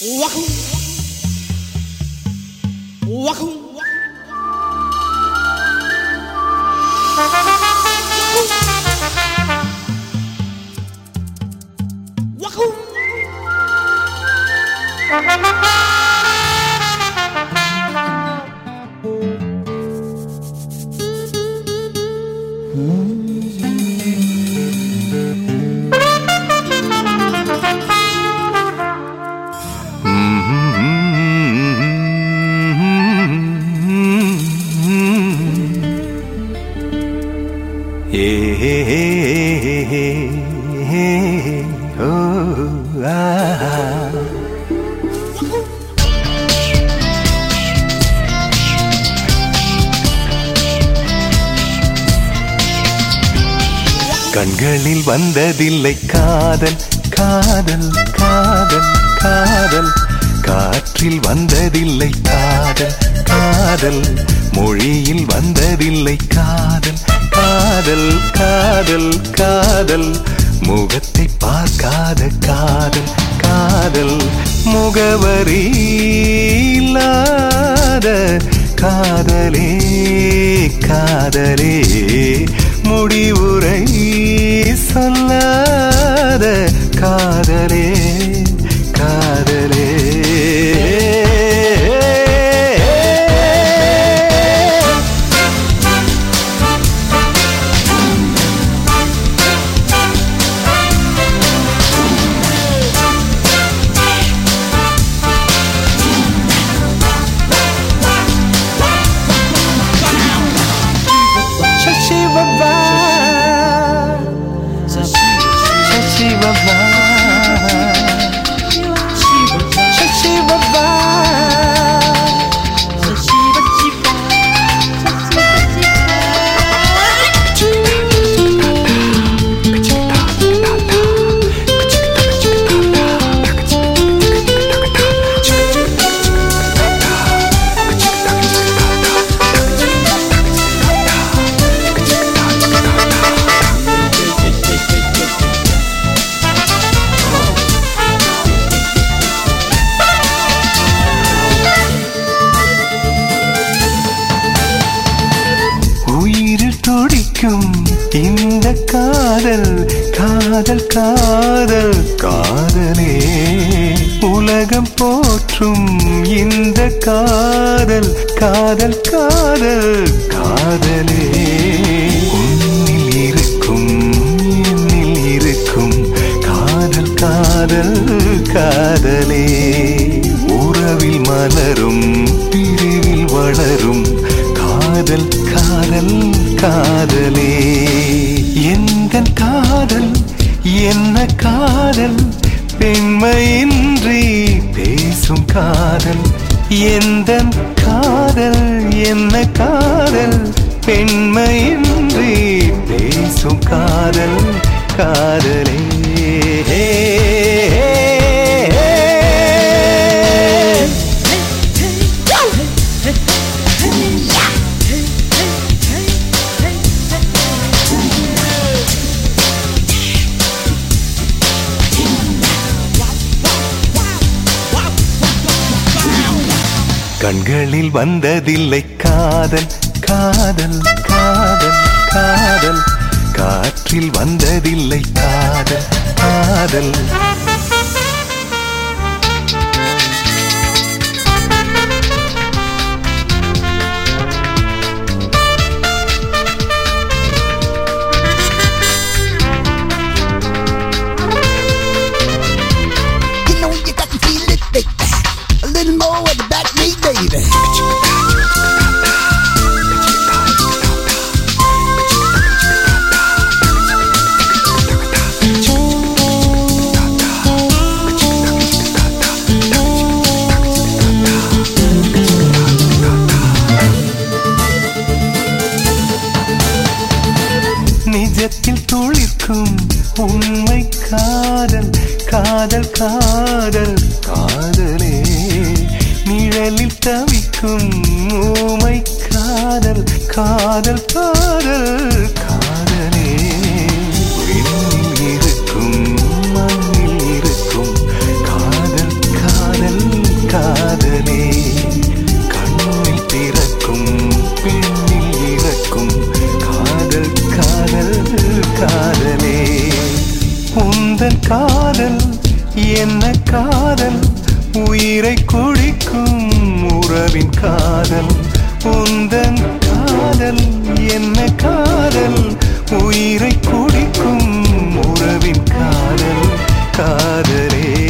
Wahoo! Wahoo! Wahoo! கண்களில் வந்ததில்லை காதல் காதல் காதல் காதல் காற்றில் வந்ததில்லை காதல் காதல் மொழியில் வந்ததில்லை காதல் காதல் காதல் காதல் முகத்தை பார்க்காத காதல் காதல் முகவரி இல்லாத காதலே காதலே முடிவுரை சொல்லாத காதலே காதலே சசி பாபா சசி பாபா சசி பாபா உயிரில் துடிக்கும் இந்த காதல் காதல் காதல் காதலே உலகம் போற்றும் இந்த காதல் காதல் காதல் காதலே உன்னில் இருக்கும் என்னில் இருக்கும் காதல் காதல் காதலே உறவில் மலரும் பிரிவில் வளரும் காதல் காதல் காதலே எந்த காதல் என்ன காதல் பெண்மையின்றி பேசும் காதல் எந்த காதல் என்ன காதல் பெண்மையின்றி பேசும் காதல் காதலே கண்களில் வந்ததில்லை காதல் காதல் காதல் காதல் காற்றில் வந்ததில்லை காதல் காதல் You know you got to feel it, baby. A little more of the back me, baby. நிஜத்தில் துளிக்கும் உண்மை காதல் காதல் காதல் காதலே நிழலில் தவிக்கும் ஊமை காதல் காதல் காதல் காதலே விண்ணில் இருக்கும் மண்ணில் இருக்கும் காதல் காதல் என்ன காதல் உயிரை குடிக்கும் உறவின் காதல் உந்தன் காதல் என்ன காதல் உயிரை குடிக்கும் உறவின் காதல் காதலே